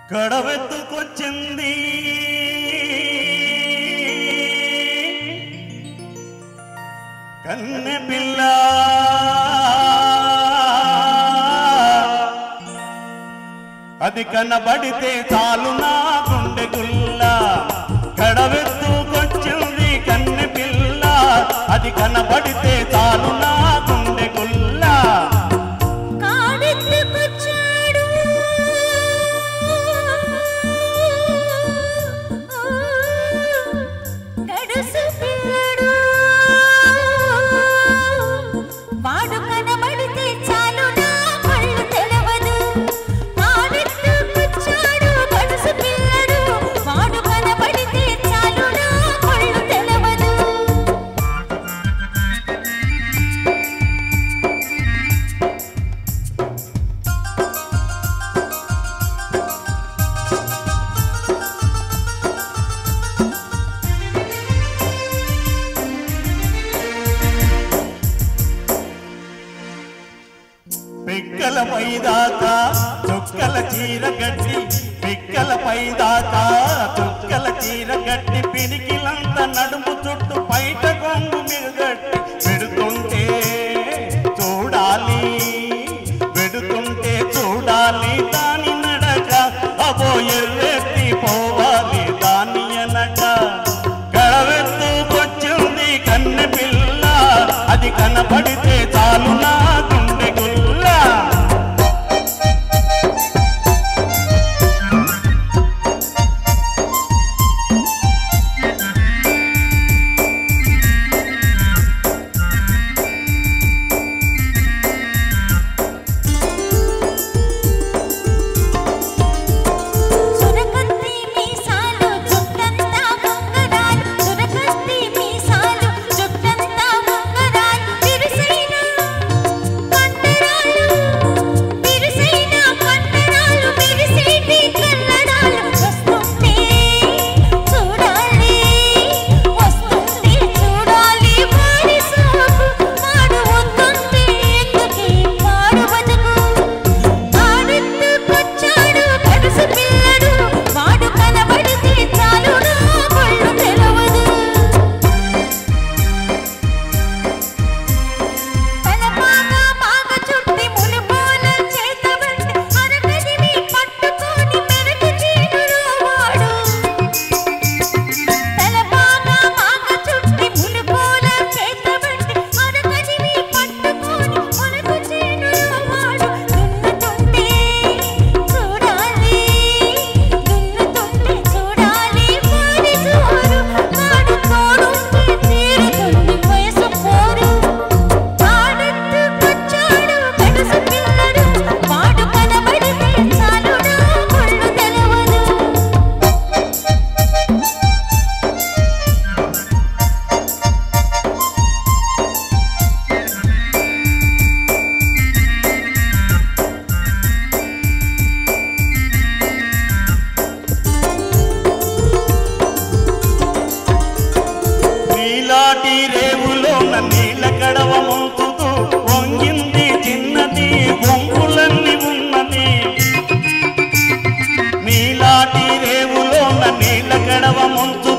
గడవెత్తుకొచ్చింది కన్నె పిల్ల అది కనబడితే చాలు నా గుండె గుల్ల గడవెత్తుకొచ్చింది కన్నె పిల్ల అది కనబడితే చాలు నా గుండె గుల్ల కాడెత్తుకొచ్చాడు గడుసు పిల్లడు వాడు కనబడితే చాలు నా కళ్ళు తెలవదు కాడెత్తుకొచ్చాడు గడుసు పిల్లడు వాడు కనబడితే చాలు నా కళ్ళు తెలవదు పిక్కల పైదాకా చుక్కల చీర గట్టి పిక్కల పైదాకా చుక్కల చీర గట్టి పిరికిలంత నడుము చుట్టూ బయట కొంగు మిరుగట్టి పెడుతుంటే చూడాలి పెడుతుంటే చూడాలి దాని నడక అబో ఎర్రెత్తి పోవాలి దాని అనక గడవెత్తుకొచ్చింది కన్నె పిల్ల అది కనబడితే చాలు నా గుండె గుల్ల సురకత్తి మీసాలు జుట్టంతా ఉంగరాలు సురకత్తి మీసాలు జుట్టంతా ఉంగరాలు విరుసైన కండరాలు విరుసైన కండరాలు విరిసేటి కల్లడాలు వస్తుంటే చూడాలి వస్తుంటే చూడాలి వాడి సోకు వాడు వస్తుంటే ఎందుకే వాడు బతుకు ఆడెత్తుకొచ్చాడు కడుసు పిల్లడు వాడు కనబడితే చాలు నా కళ్ళు తెలవదు తలపాగా పాగ చుట్టి ములుపోల చేతబట్టి అరగదివి పట్టుకొని మెరుగు చీనులో వాడు తలపాగా పాగ చుట్టి ములుపోల చేతబట్టి అరగదివి పట్టుకొని మెరుగు చీనులో వాడు దున్నుతుంటే చూడాలి దున్నుతుంటే చూడాలి వాడి జోరు వాడు తోడుంటే తీరుతుంది వయసు పోరు ఆడెత్తుకొచ్చాడు కడుసు పిల్లడు వాడు కనబడితే చాలు నా కళ్ళు తెలవదు నీలాటి రేవులోన నీళ్ళ కడవ ముంచుతూ వంగింది చిన్నది వంపులన్నీ ఉన్నది నీలాటి రేవులోన నీళ్ళ కడవ ముంచు